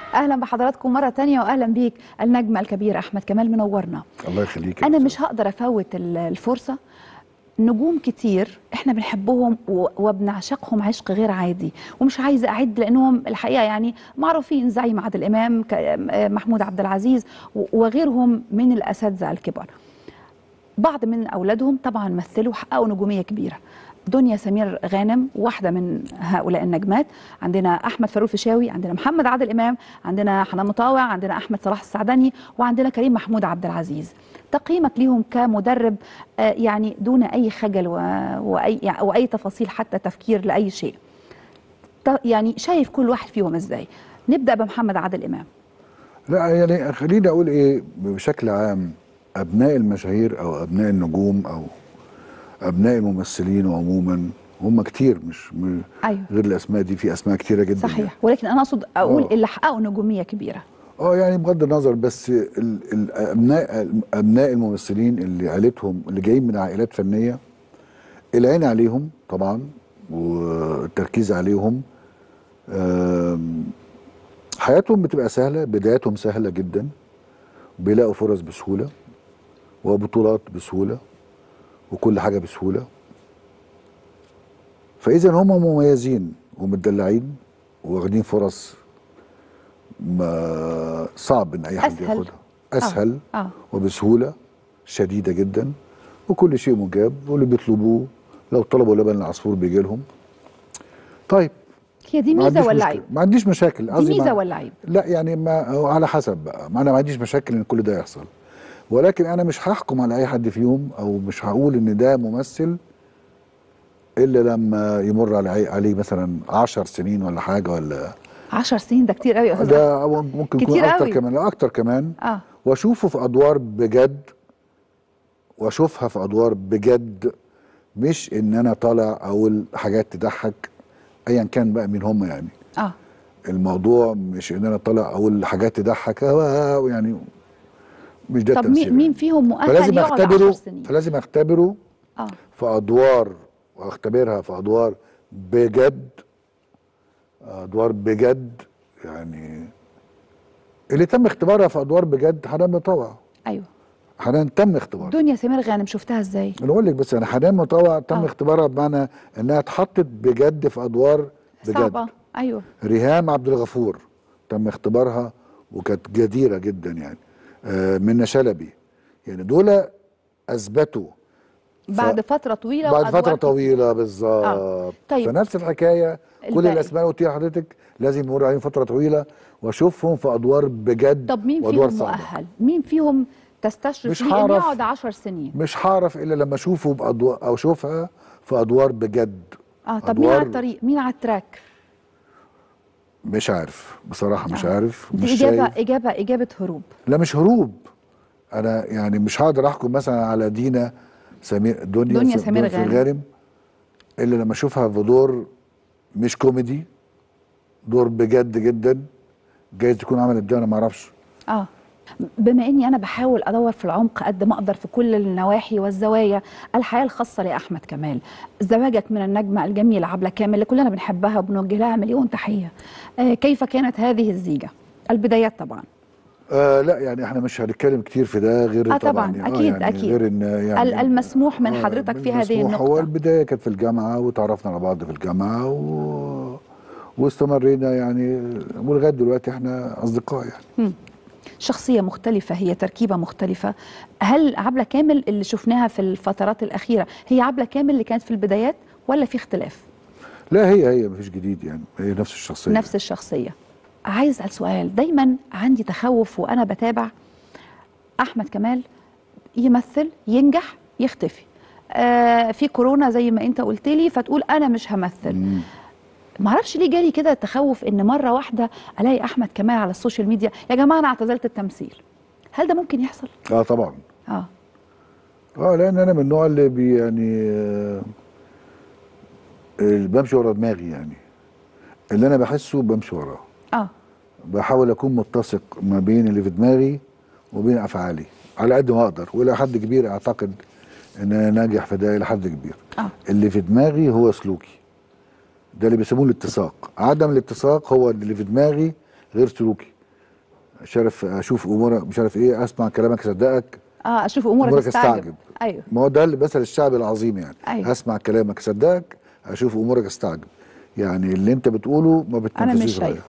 اهلا بحضراتكم مره تانية واهلا بيك النجم الكبير احمد كمال منورنا الله يخليك يا انا أستاذ. مش هقدر افوت ال- الفرصه نجوم كتير احنا بنحبهم و- وبنعشقهم عشق غير عادي ومش عايزه اعد لانهم الحقيقه يعني معروفين زي عادل امام ك- محمود عبد العزيز و- وغيرهم من الاساتذه الكبار بعض من اولادهم طبعا مثلوا وحققوا نجوميه كبيره دنيا سمير غانم واحده من هؤلاء النجمات عندنا احمد فاروق الفيشاوي عندنا محمد عادل امام عندنا حنان مطاوع عندنا احمد صلاح السعدني وعندنا كريم محمود عبد العزيز تقييمك ليهم كمدرب آه، يعني دون اي خجل و- واي يعني واي تفاصيل حتى تفكير لاي شيء ت- يعني شايف كل واحد فيهم ازاي نبدا بمحمد عادل امام لا يعني خليني اقول ايه بشكل عام ابناء المشاهير او ابناء النجوم او ابناء الممثلين عموما هم كتير مش م- ايوه غير الاسماء دي في اسماء كتيره جدا صحيح ولكن انا اقصد اقول آه. اللي حققوا نجوميه كبيره اه يعني بغض النظر بس ال- ال- ابناء ابناء الممثلين اللي عائلتهم اللي جايين من عائلات فنيه العين عليهم طبعا والتركيز عليهم آم، حياتهم بتبقى سهله بداياتهم سهله جدا بيلاقوا فرص بسهوله وبطولات بسهوله وكل حاجه بسهوله فاذا هم مميزين ومتدلعين واخدين فرص ما صعب ان اي حد أسهل. ياخدها اسهل اه وبسهوله شديده جدا وكل شيء مجاب واللي بيطلبوه لو طلبوا لبن العصفور بيجي لهم طيب هي دي ما ميزه عنديش ولا مشكلة. عيب ما عنديش مشاكل دي قصدي ميزه ما- ولا عيب لا يعني ما هو على حسب بقى ما انا ما عنديش مشاكل ان كل ده يحصل ولكن انا مش هحكم على اي حد فيهم او مش هقول ان ده ممثل الا لما يمر على عليه مثلا عشر سنين ولا حاجه ولا 10 سنين ده كتير قوي يا استاذ ده ممكن يكون كتير اكتر قوي. كمان لا اكتر كمان اه واشوفه في ادوار بجد واشوفها في ادوار بجد مش ان انا طالع اقول حاجات تضحك ايا كان بقى مين هم يعني اه الموضوع مش ان انا طالع اقول حاجات تضحك آه، يعني مش ده طب التمثيل مين مين فيهم مؤهل فلازم يقعد 10 اختبره سنين فلازم اختبره اه في ادوار واختبرها في ادوار بجد ادوار بجد يعني اللي تم اختبارها في ادوار بجد حنان مطوع ايوه حنان تم اختبارها دنيا سمير غانم شفتها ازاي انا اقول لك بس انا حنان مطوع تم آه. اختبارها بمعنى انها اتحطت بجد في ادوار بجد صعبه ايوه ريهام عبد الغفور تم اختبارها وكانت جديره جدا يعني آه منى شلبي يعني دول اثبتوا بعد فتره طويله بعد وأدوار فتره كتير. طويله بالظبط آه. طيب. فنفس الحكايه كل الباقي. الاسماء اللي قلتيها لحضرتك لازم يمر عليهم فتره طويله واشوفهم في ادوار بجد طب مين وادوار فيهم صعبة. مؤهل مين فيهم تستشرف مش ليه إن هعرف. يقعد 10 سنين مش هعرف الا لما اشوفه بادوار او اشوفها في ادوار بجد اه طب مين على أدوار- الطريق مين على التراك مش عارف بصراحه مش آه. عارف دي مش اجابه شايف اجابه اجابه هروب لا مش هروب انا يعني مش هقدر احكم مثلا على دينا سمير دنيا, دنيا س- سمير غانم. غانم الا لما اشوفها في دور مش كوميدي دور بجد جدا جايز تكون عملت ده انا ما اعرفش اه بما اني انا بحاول ادور في العمق قد ما اقدر في كل النواحي والزوايا الحياه الخاصه لاحمد كمال زواجك من النجمه الجميله عبله كامل اللي كلنا بنحبها وبنوجه لها مليون تحيه آه كيف كانت هذه الزيجه البدايات طبعا آه لا يعني احنا مش هنتكلم كتير في ده غير آه طبعا طبعاً، يعني أكيد، يعني أكيد. غير ان يعني ال- المسموح من آه، حضرتك في هذه المسموح هو النقطه البدايه كانت في الجامعه وتعرفنا على بعض في الجامعه و... واستمرينا يعني ولغايه دلوقتي احنا اصدقاء يعني مم. شخصية مختلفة هي تركيبة مختلفة هل عبلة كامل اللي شفناها في الفترات الأخيرة هي عبلة كامل اللي كانت في البدايات ولا في اختلاف لا هي هي مفيش جديد يعني هي نفس الشخصيه نفس الشخصية عايز أسأل سؤال دايما عندي تخوف وأنا بتابع أحمد كمال يمثل ينجح يختفي آه في كورونا زي ما انت قلت لي فتقول انا مش همثل مم. معرفش ليه جالي كده تخوف ان مره واحده الاقي احمد كمال على السوشيال ميديا يا جماعه انا اعتزلت التمثيل هل ده ممكن يحصل اه طبعا اه اه لان انا من النوع اللي بي يعني آه، اللي بمشي ورا دماغي يعني اللي انا بحسه بمشي وراه اه بحاول اكون متسق ما بين اللي في دماغي وبين افعالي على قد ما اقدر والى حد كبير اعتقد ان انا ناجح في ده الى حد كبير اه اللي في دماغي هو سلوكي ده اللي بيسموه الاتساق عدم الاتساق هو اللي في دماغي غير سلوكي مش عارف اشوف امورك مش عارف ايه اسمع كلامك اصدقك اه اشوف امورك أمورك استعجب استعجب. ايوه ما هو ده المثل الشعبي العظيم يعني أيوة. اسمع كلامك اصدقك اشوف امورك استعجب يعني اللي انت بتقوله ما انا بتنفذوش مش غير. شايفه